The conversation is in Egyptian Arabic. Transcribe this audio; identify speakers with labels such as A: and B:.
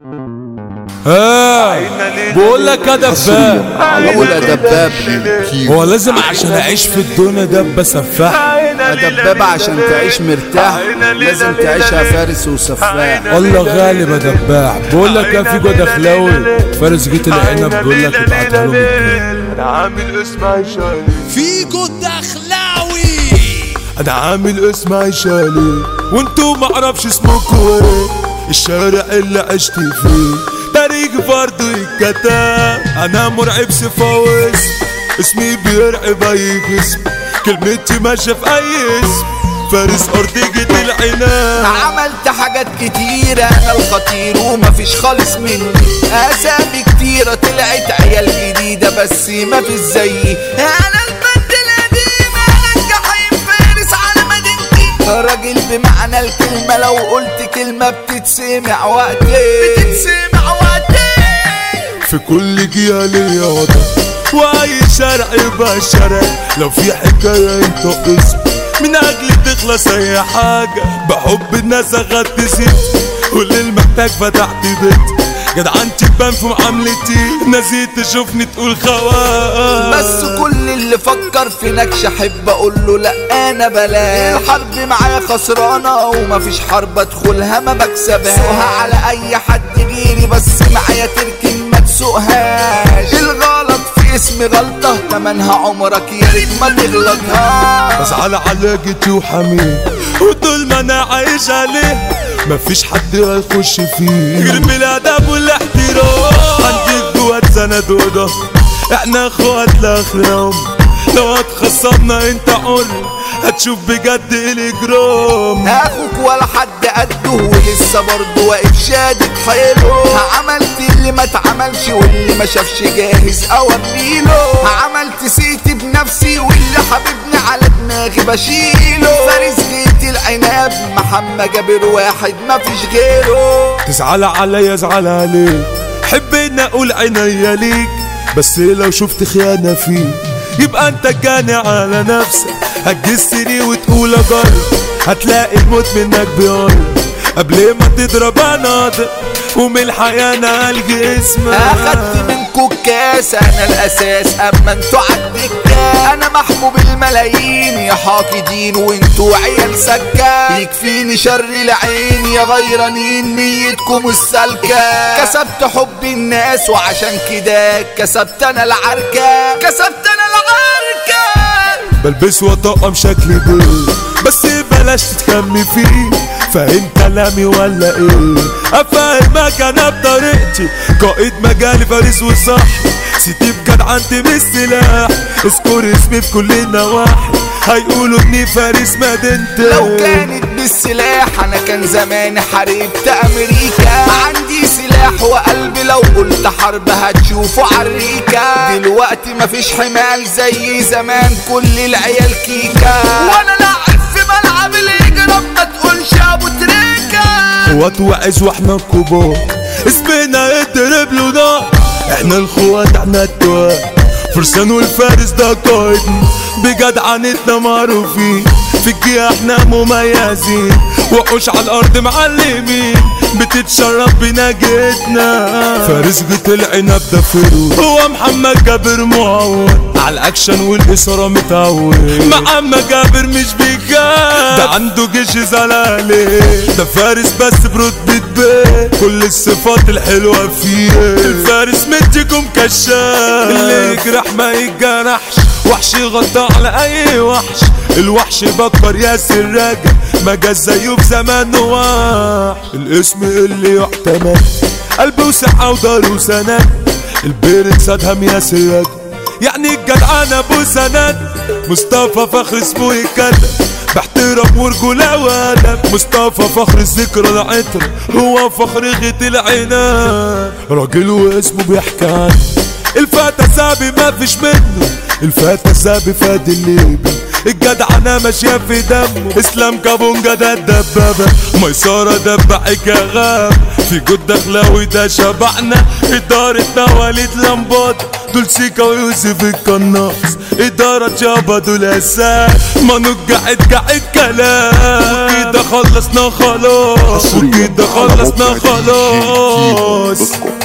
A: ها بقول لك يا دباب
B: بقول يا دباب
A: هو لازم عشان اعيش في الدنيا دبه سفاح
B: يا دباب عشان تعيش مرتاح لازم تعيشها فارس وسفاح
A: الله غالب يا دباح بقول لك يا فيجو دخلاوي فارس جيت العنب بقول لك ابعتها لهم اتنين.
C: انا عامل اسمها شاي
A: فيجو الدخلاوي انا عامل اسمي شالي وانتو معرفش اسمكوا ايه الشارع اللي عشت فيه تاريخ برضه يتكتب انا مرعب سفاوس اسمي بيرعب اي اسم كلمتي ماشيه في اي اسم فارس ارضية العناب
B: عملت حاجات كتيرة انا الخطير ومفيش خالص مني اسامي كتيرة طلعت عيال جديدة بس مفيش زيي انا البنت القديمة انا الجحيم فارس على مدينتي راجل بمعنى الكلمة لو قلت كلمة بتتسمع وقتي بتتسمع وقتي
A: في كل جهة ليا وضع واي شارع يبقى شارع لو في حكاية انت اسم من اجل تخلص اي حاجة بحب الناس اخدت ست كل المحتاج فتحت بيت جدعنتي تبان في معاملتي نسيت تشوفني تقول خواف
B: بس كل اللي فكر في نكش احب اقول له لا انا بلاش الحرب معايا خسرانه ومفيش حرب ادخلها ما بكسبهاش سوها على اي حد غيري بس معايا تركن ما تسوقهاش الغلط في اسمي غلطه تمنها عمرك يا ريت ما تغلطهاش
A: بزعل على جيتي وحميد وطول ما انا عايش عليه مفيش حد هيخش فيه غير بالادب والاحترام عندك جوات سند وده احنا اخوات لاخر عمر لو هتخصمنا انت حر هتشوف بجد الاجرام
B: اخوك ولا حد قده ولسه برضه واقف شادد حيله عملت اللي ما اتعملش واللي ما شافش جاهز اوريله عملت سيتي بنفسي واللي حبيبني على دماغي بشيله فارس غيتي العناب محمد جابر واحد ما فيش غيره
A: تزعل عليا ازعل عليك حب ان اقول عينيا ليك بس لو شفت خيانة فيك يبقى انت جاني على نفسك هتجسني وتقول اجرب هتلاقي الموت منك بيقرب قبل ما تضرب اناضر ومن الحياة انا الجي اسمك
B: اخدت منكو الكاس انا الاساس اما انتوا عالدكة انا محبوب الملايين يا حاقدين وانتوا عيال سكة يكفيني شر العين يا غيرانين نيتكم السالكة كسبت حب الناس وعشان كده كسبت انا العركة كسبت انا العركة
A: بلبس وطقم شكلي بيه بس بلاش تتكمي فيه فاهم كلامي ولا ايه افهمك انا بطريقتي قائد مجالي فارس وصح سيتي بجدعنتي بالسلاح اذكر اسمي في كل النواحي هيقولوا اني فارس مدينتي
B: لو كانت بالسلاح انا كان زمان حاربت امريكا عندي سلاح وقلبي لو قلت حرب هتشوفوا عريكة دلوقتي مفيش حمال زي زمان كل العيال كيكا وانا لاعب في ملعب الهجرة ما تقولش ابو تريكة
A: اخوات وعز واحنا الكبار اسمنا يضرب له نار احنا الخوات احنا التواب فرسان والفارس ده قائدنا بجدعنتنا معروفين في الجهة احنا مميزين وحوش على الارض معلمين بتتشرف بنجدنا فارس جيت العنب ده فروز هو محمد جابر معود على الاكشن والاثاره متعود محمد جابر مش بيجاب ده عنده جيش زلالي ده فارس بس برتبة بيه كل الصفات الحلوة فيه الفارس مديكم كشاف اللي يجرح ما يتجرحش وحش غطى على اي وحش الوحش بكر ياسر راجع ما جاش زيه في زمان وحش الاسم اللي يعتمد قلبه وسعة ودار وسند البيرد سادهم ياسر راجع يعني الجدعان ابو سند مصطفى فخر اسمه يتكلم باحترام ورجولة وادب مصطفى فخر الذكرى العطر هو فخر غيت العناد راجل واسمه بيحكي عنه الفتى سابي ما فيش منه الفتى سابي فاد الليبي الجدعنة ماشية في دمه اسلام كابونجا ده الدبابة ميسارة دبعك يا غاب في جود دخلاوي ده شبعنا إدارتنا وليد لمبات دول سيكا ويوسف القناص إدارة جابا دول أساس ما نقعد قعد كلام وكده خلصنا خلاص وكده خلصنا خلاص الراس